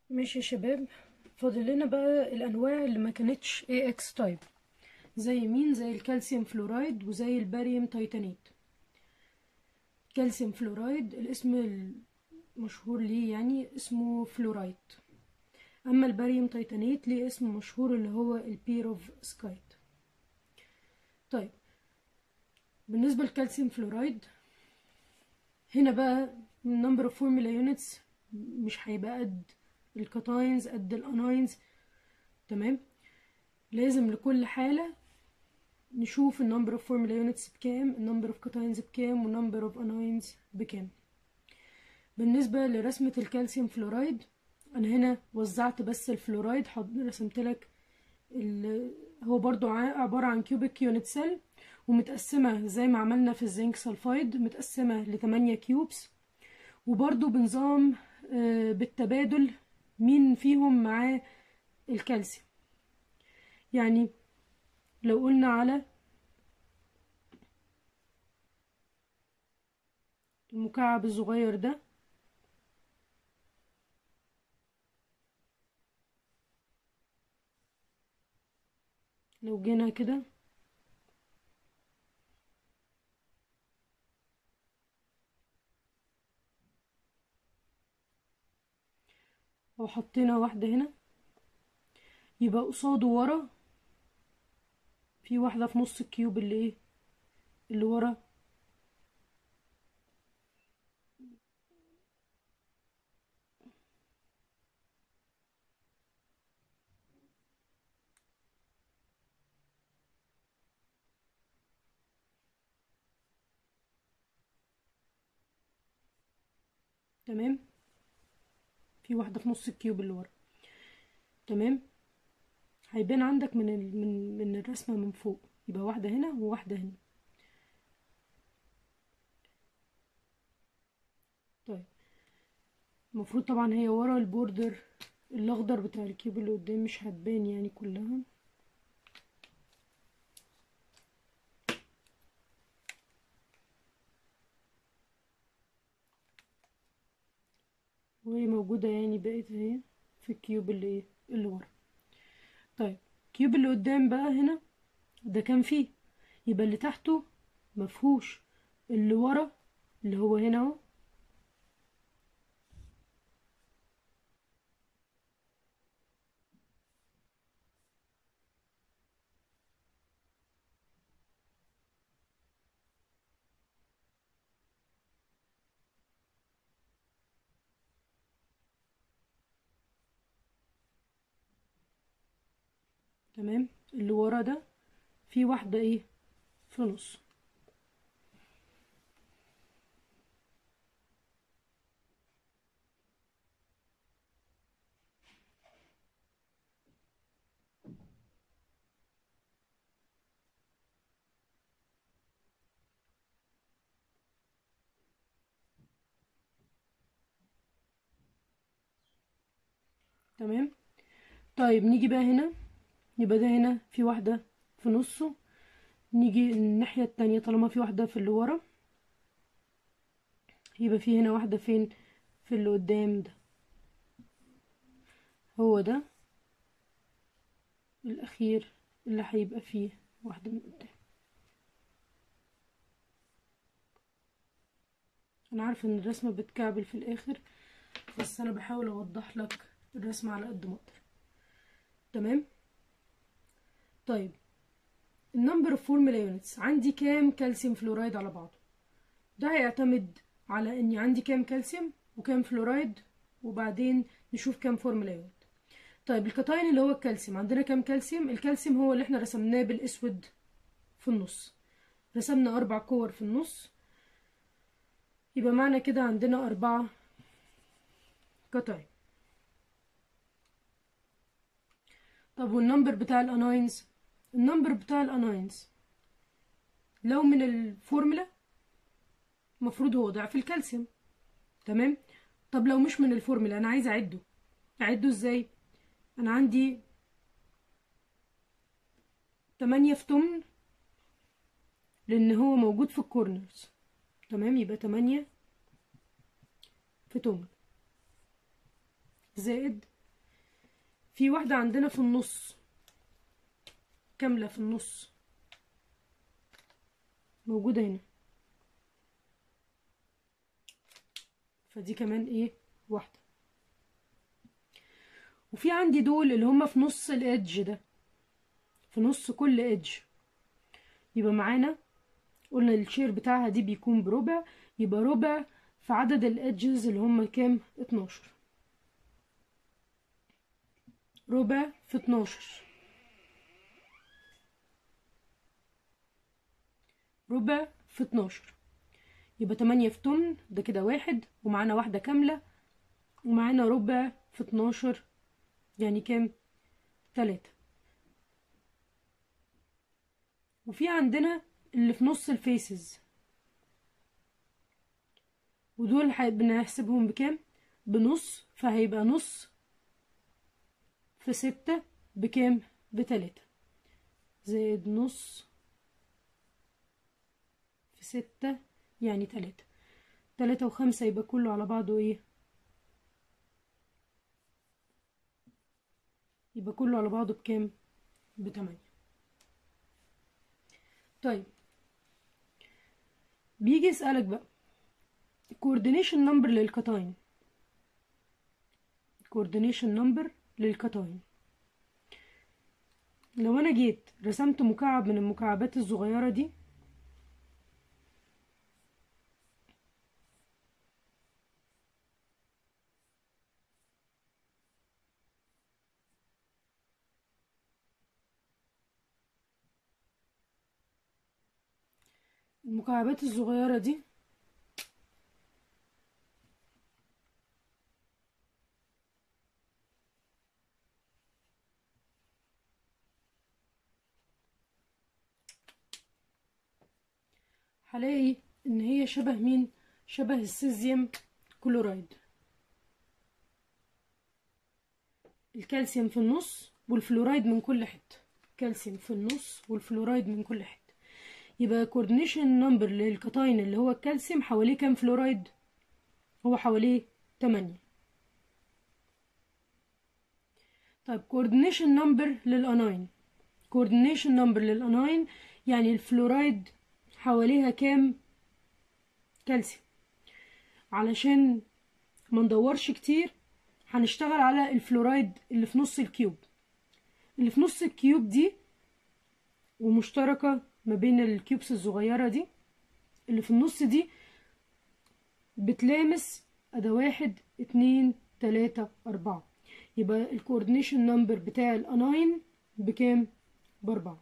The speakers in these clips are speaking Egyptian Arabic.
ماشي يا شباب فاضل لنا بقى الانواع اللي ما كانتش AX تايب زي مين زي الكالسيوم فلورايد وزي الباريوم تايتانيت كالسيوم فلورايد الاسم المشهور ليه يعني اسمه فلورايد اما الباريوم تايتانيت ليه اسم مشهور اللي هو البير اوف سكايت طيب بالنسبه للكالسيوم فلورايد هنا بقى النمبر اوف فورمولا يونتس مش هيبقى قد الكاتاينز قد الاناينز تمام لازم لكل حاله نشوف النمبر اوف فورمولا يونتس بكام النمبر اوف كاتاينز بكام والنمبر اوف اناينز بكام بالنسبه لرسمه الكالسيوم فلورايد انا هنا وزعت بس الفلورايد رسمت لك هو برضو عبارة عن كيوبيك يونت سيل ومتقسمة زي ما عملنا في الزنك سلفايد متقسمة لتمانية كيوبس وبرضو بنظام بالتبادل مين فيهم معاه الكالسيوم يعني لو قلنا على المكعب الصغير ده لو جينا كده لو حطينا واحدة هنا يبقى قصاده ورا في واحدة في نص الكيوب اللي ايه اللي ورا تمام في واحدة في نص الكيوب اللي ورا تمام هيبان عندك من ال... من من الرسمة من فوق يبقى واحدة هنا وواحدة هنا طيب المفروض طبعا هي ورا البوردر الاخضر بتاع الكيوب اللي قدام مش هتبان يعني كلها وهي موجودة يعني بقيت اهي في الكيوب اللي ايه اللي ورا طيب الكيوب اللي قدام بقى هنا ده كان فيه يبقى اللي تحته مفهوش اللي ورا اللي هو هنا اهو تمام اللي ورا ده في واحدة ايه في نص تمام طيب نيجي بقى هنا يبقى ده هنا في واحدة في نصه نيجي الناحية التانية طالما في واحدة في اللي ورا يبقى في هنا واحدة فين في اللي قدام ده هو ده الأخير اللي هيبقى فيه واحدة من قدام أنا عارفة إن الرسمة بتكعبل في الآخر بس أنا بحاول أوضح لك الرسمة على قد ما أقدر تمام طيب النمبر اوف فورمولا يونتس عندي كام كالسيوم فلورايد على بعضه ده هيعتمد على اني عندي كام كالسيوم وكام فلورايد وبعدين نشوف كام فورمولا يونت طيب الكتاين اللي هو الكالسيوم عندنا كام كالسيوم الكالسيوم هو اللي احنا رسمناه بالاسود في النص رسمنا اربع كور في النص يبقى معنى كده عندنا اربعة كتاين طب والنمبر بتاع الاناينز النمبر بتاع الاناينز لو من الفورمولا المفروض هو ضعف الكالسيوم تمام طب لو مش من الفورمولا انا عايزه اعده اعده ازاي انا عندي تمانية في تمن لان هو موجود في الكورنرز تمام يبقى تمانية في تمن زائد في واحدة عندنا في النص كاملة في النص موجودة هنا فدي كمان ايه واحدة وفي عندي دول اللي هما في نص الادج ده في نص كل ادج يبقى معانا قلنا الشير بتاعها دي بيكون بربع يبقى ربع في عدد الادجز اللي هما كام اتناشر ربع في اتناشر ربع في اتناشر يبقى تمانية في تمن ده كده واحد ومعانا واحدة كاملة ومعانا ربع في اتناشر يعني كام تلاتة وفي عندنا اللي في نص الفيسز ودول بنحسبهم بكام بنص فهيبقى نص في ستة بكام بتلاتة زائد نص في ستة يعني تلاتة تلاتة وخمسة يبقى كله على بعضه ايه يبقى كله على بعضه بكام بتمانية طيب بيجي يسألك بقى coordination number للكتاين coordination number للكتاين لو انا جيت رسمت مكعب من المكعبات الصغيرة دي المكعبات الصغيرة دي هلاقي ان هي شبه مين شبه السيزيوم كلورايد الكالسيوم في النص والفلورايد من كل حته كالسيوم في النص والفلورايد من كل حته يبقى كوردينيشن نمبر للكتاين اللي هو الكالسيوم حواليه كام فلورايد هو حواليه 8 طيب كوردينيشن نمبر للاناين كوردينيشن نمبر للاناين يعني الفلورايد حواليها كام كالسيوم علشان ما ندورش كتير هنشتغل على الفلورايد اللي في نص الكيوب اللي في نص الكيوب دي ومشتركة ما بين الكيوبس الصغيرة دي اللي في النص دي بتلامس أدا واحد اتنين تلاتة أربعة يبقى الكوردينيشن نمبر بتاع الأناين بكام؟ بأربعة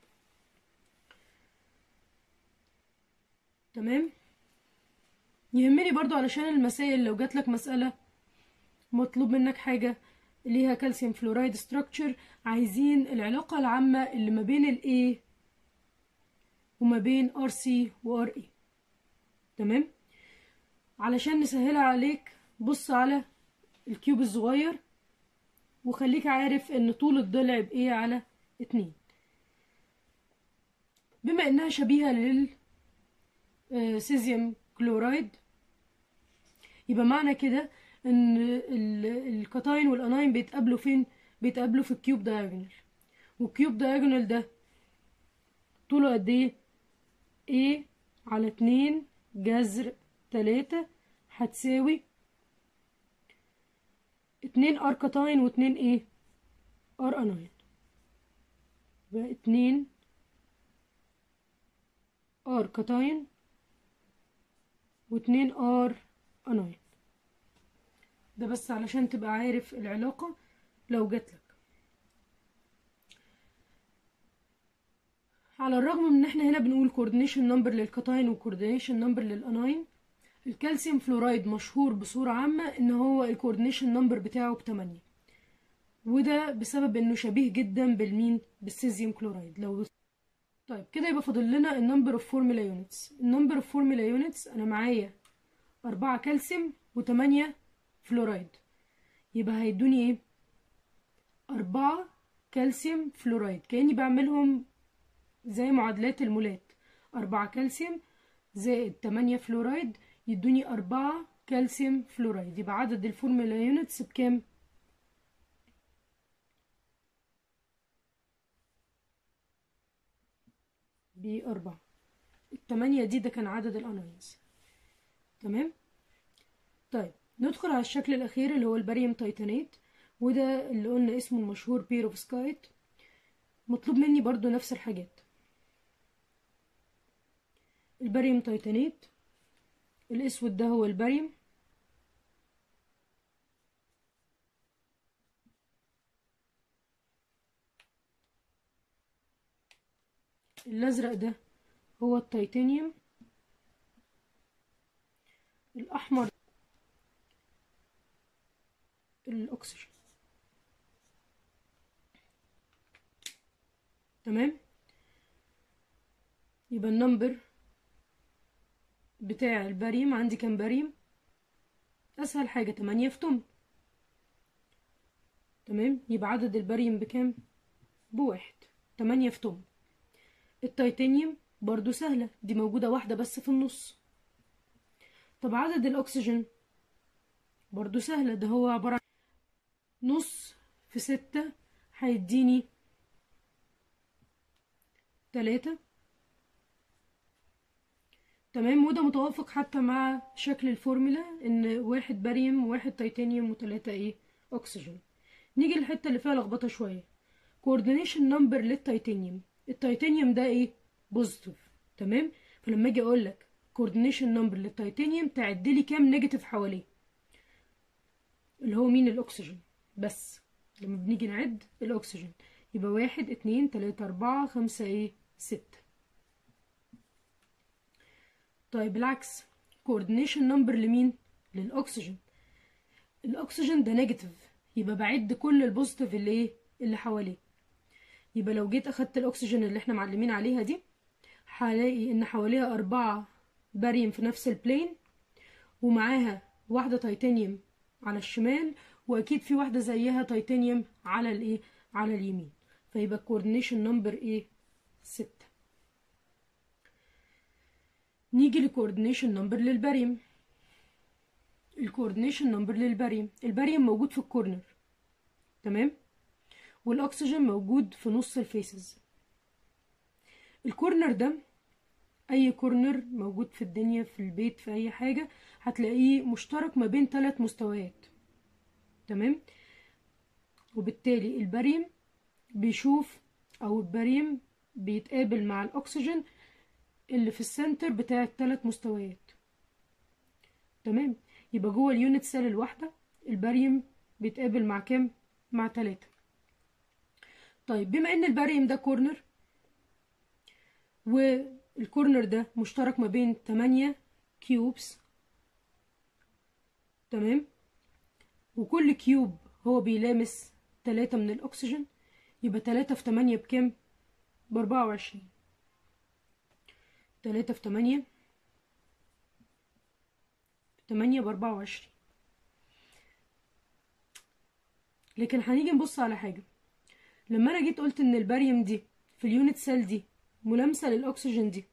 تمام يهمني برضو علشان المسائل لو جاتلك مسألة مطلوب منك حاجة ليها كالسيوم فلورايد ستراكشر عايزين العلاقة العامة اللي ما بين ال A وما بين RC و RE تمام علشان نسهلها عليك بص على الكيوب الصغير وخليك عارف ان طول الضلع بايه على اتنين بما انها شبيهة لل سيزيوم كلورايد يبقى معنى كده ان الكتاين والاناين بيتقابلوا فين بيتقابلوا في الكيوب دايجونال والكيوب دايجونال ده طوله قد ايه a على اتنين جذر تلاتة هتساوي اتنين ار كتاين واتنين ايه ار اناين يبقى اتنين ار كتاين واتنين ار اناين ده بس علشان تبقى عارف العلاقة لو جاتلك على الرغم من ان احنا هنا بنقول كوردينيشن نمبر للكتاين وكوردينيشن نمبر للاناين الكالسيوم فلورايد مشهور بصورة عامة ان هو الكوردينيشن نمبر بتاعه بتمانية وده بسبب انه شبيه جدا بالمين بالسيزيوم كلورايد لو طيب كده يبقى فاضل لنا النمبر اوف فورمولا يونتس النمبر اوف فورمولا يونتس انا معايا أربعة كالسيوم وتمانية فلورايد يبقى هيدوني ايه أربعة كالسيوم فلورايد كأني بعملهم زي معادلات المولات أربعة كالسيوم زائد تمانية فلورايد يدوني أربعة كالسيوم فلورايد يبقى عدد الفورمولا يونتس بكام بأربعة التمانية دي ده كان عدد الأناينز تمام طيب ندخل على الشكل الأخير اللي هو الباريوم تايتانات وده اللي قلنا اسمه المشهور بيروفسكايت مطلوب مني برضو نفس الحاجات الباريوم تايتانات الأسود ده هو الباريوم الأزرق ده هو التيتانيوم الأحمر الأكسجين تمام يبقى النمبر بتاع الباريم عندي كام باريم أسهل حاجة تمانية في تم تمام يبقى عدد الباريم بكام بواحد تمانية في تم التيتانيوم برضو سهلة دي موجودة واحدة بس في النص طب عدد الأكسجين برضو سهلة ده هو عبارة عن نص في ستة هيديني تلاتة تمام وده متوافق حتى مع شكل الفورمولا ان واحد باريوم وواحد تيتانيوم وتلاتة ايه اكسجين نيجي للحتة اللي فيها لخبطة شوية coordination number للتيتانيوم التيتانيوم ده ايه بوزيتيف تمام فلما اجي اقول لك coordination number للتيتانيوم تعد لي كام نيجاتيف حواليه اللي هو مين الاكسجين بس لما بنيجي نعد الاكسجين يبقى واحد اتنين تلاتة اربعة خمسة ايه ستة طيب العكس coordination number لمين للاكسجين الاكسجين ده نيجاتيف يبقى بعد كل البوزيتيف اللي ايه اللي حواليه يبقى لو جيت اخدت الاكسجين اللي احنا معلمين عليها دي هلاقي ان حواليها اربعة باريوم في نفس البلين ومعاها واحدة تيتانيوم على الشمال واكيد في واحدة زيها تيتانيوم على الايه على اليمين فيبقى الكوردينيشن نمبر ايه ستة نيجي للكوردينيشن نمبر للباريوم الكوردينيشن نمبر للباريوم الباريوم موجود في الكورنر تمام والاكسجين موجود في نص الفيسز الكورنر ده اي كورنر موجود في الدنيا في البيت في اي حاجة هتلاقيه مشترك ما بين ثلاث مستويات تمام وبالتالي الباريوم بيشوف او الباريوم بيتقابل مع الاكسجين اللي في السنتر بتاع الثلاث مستويات تمام يبقى جوه اليونت سيل الواحدة الباريوم بيتقابل مع كام مع تلاتة طيب بما ان الباريوم ده كورنر والكورنر ده مشترك ما بين تمانية كيوبس تمام وكل كيوب هو بيلامس تلاتة من الأكسجين يبقى تلاتة في تمانية بكام؟ بأربعة وعشرين تلاتة في تمانية تمانية بأربعة وعشرين لكن هنيجي نبص على حاجة لما أنا جيت قلت إن الباريوم دي في اليونت سيل دي ملامسة للأكسجين دي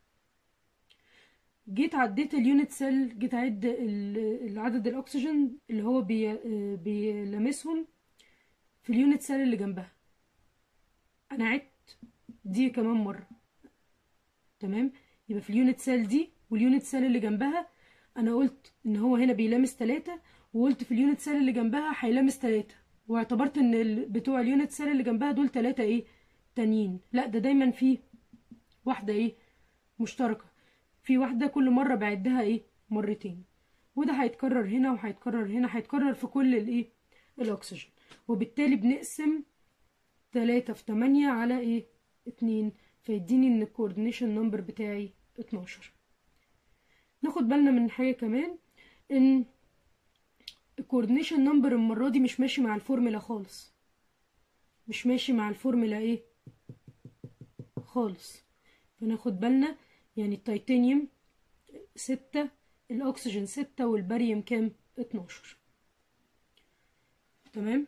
جيت عديت اليونت سيل جيت اعد عدد الاكسجين اللي هو بي بيلامسهم في اليونت سيل اللي جنبها انا عدت دي كمان مره تمام يبقى في اليونت سيل دي واليونت سيل اللي جنبها انا قلت ان هو هنا بيلامس تلاتة وقلت في اليونت سيل اللي جنبها هيلامس تلاتة واعتبرت ان ال- بتوع اليونت سيل اللي جنبها دول تلاتة ايه تانيين لا ده دايما في واحدة ايه مشتركة في واحدة كل مرة بعدها ايه مرتين وده هيتكرر هنا وهيتكرر هنا هيتكرر في كل الايه الاكسجين وبالتالي بنقسم تلاتة في تمانية على ايه اتنين فيديني ان الكوردينيشن نمبر بتاعي اتناشر ناخد بالنا من حاجة كمان ان الكوردينيشن نمبر المرة دي مش ماشي مع الفورمولا خالص مش ماشي مع الفورمولا ايه خالص فناخد بالنا يعني التيتانيوم ستة الأكسجين ستة والباريوم كام اتناشر تمام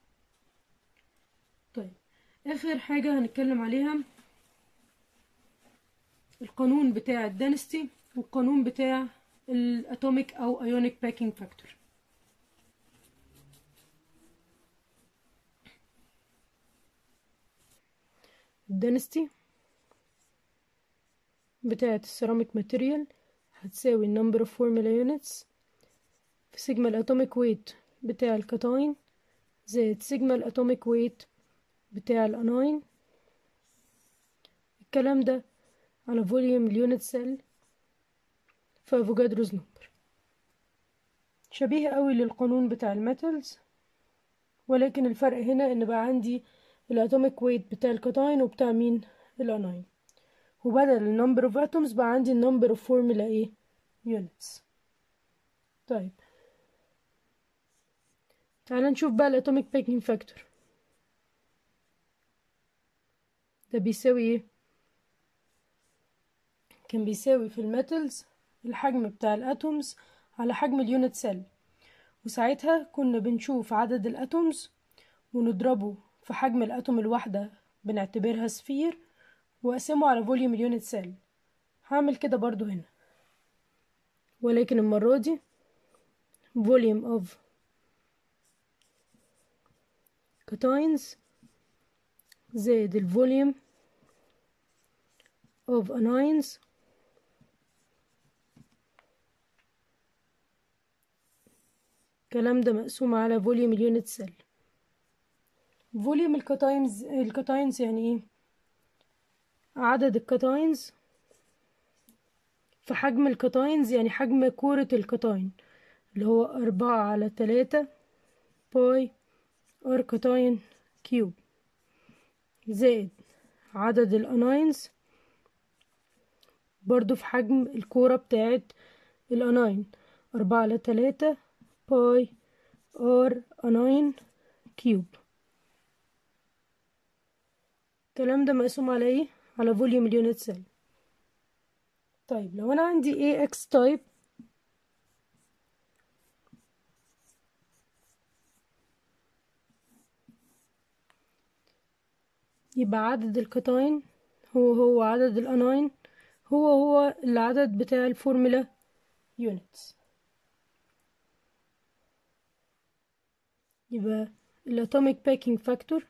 طيب آخر حاجة هنتكلم عليها القانون بتاع الدانستي والقانون بتاع الاتوميك او ايونيك باكينج فاكتور الدانستي بتاعة السيراميك ماتيريال هتساوي النمبر اوف فورمولا يونتس في سيجما الاتوميك ويت بتاع الكاتاين زائد سيجما الاتوميك ويت بتاع الاناين الكلام ده على فوليوم اليونت سيل في افوجادروز نمبر شبيه قوي للقانون بتاع الميتالز ولكن الفرق هنا ان بقى عندي الاتوميك ويت بتاع الكاتاين وبتاع مين الاناين وبدل النمبر اوف اتومز بقى عندي النمبر اوف فورمولا ايه يونتس طيب تعال نشوف بقى الاتوميك باكينج فاكتور ده بيساوي ايه كان بيساوي في الميتالز الحجم بتاع الاتومز على حجم اليونت سيل وساعتها كنا بنشوف عدد الاتومز ونضربه في حجم الاتوم الواحدة بنعتبرها سفير واقسمه على فوليوم اليونت سيل هعمل كده برضو هنا ولكن المرة دي volume of cations زائد الفوليوم of anions الكلام ده مقسوم على فوليوم اليونت سيل فوليوم الكاتاينز الكاتاينز يعني ايه عدد الكاتاينز في حجم الكاتاينز يعني حجم كورة الكاتاين اللي هو أربعة على تلاتة باي ار كاتاين كيوب زائد عدد الاناينز برضو في حجم الكورة بتاعت الاناين أربعة على تلاتة باي ار اناين كيوب الكلام ده مقسوم على ايه على فوليوم اليونت سيل طيب لو انا عندي AX type يبقى عدد الكتاين هو هو عدد الاناين هو هو العدد بتاع الفورمولا يونتس يبقى الاتوميك باكينج فاكتور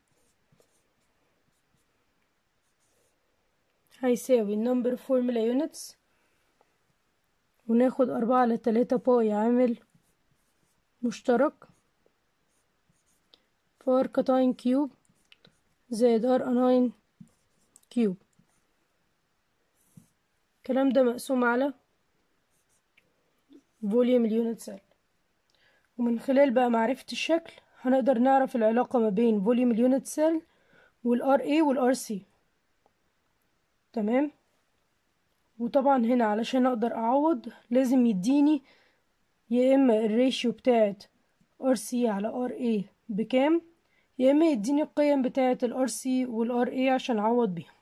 هيساوي النمبر فورمولا يونتس وناخد أربعة على تلاتة باي عامل مشترك فار كتاين كيوب زائد ار اناين كيوب الكلام ده مقسوم على فوليوم اليونت سيل ومن خلال بقى معرفة الشكل هنقدر نعرف العلاقة ما بين فوليوم اليونت سيل والار اي والار سي تمام وطبعا هنا علشان اقدر اعوض لازم يديني يا اما الريشيو بتاعت ار سي على ار اي بكام يا اما يديني القيم بتاعت الار سي والار اي عشان اعوض بيهم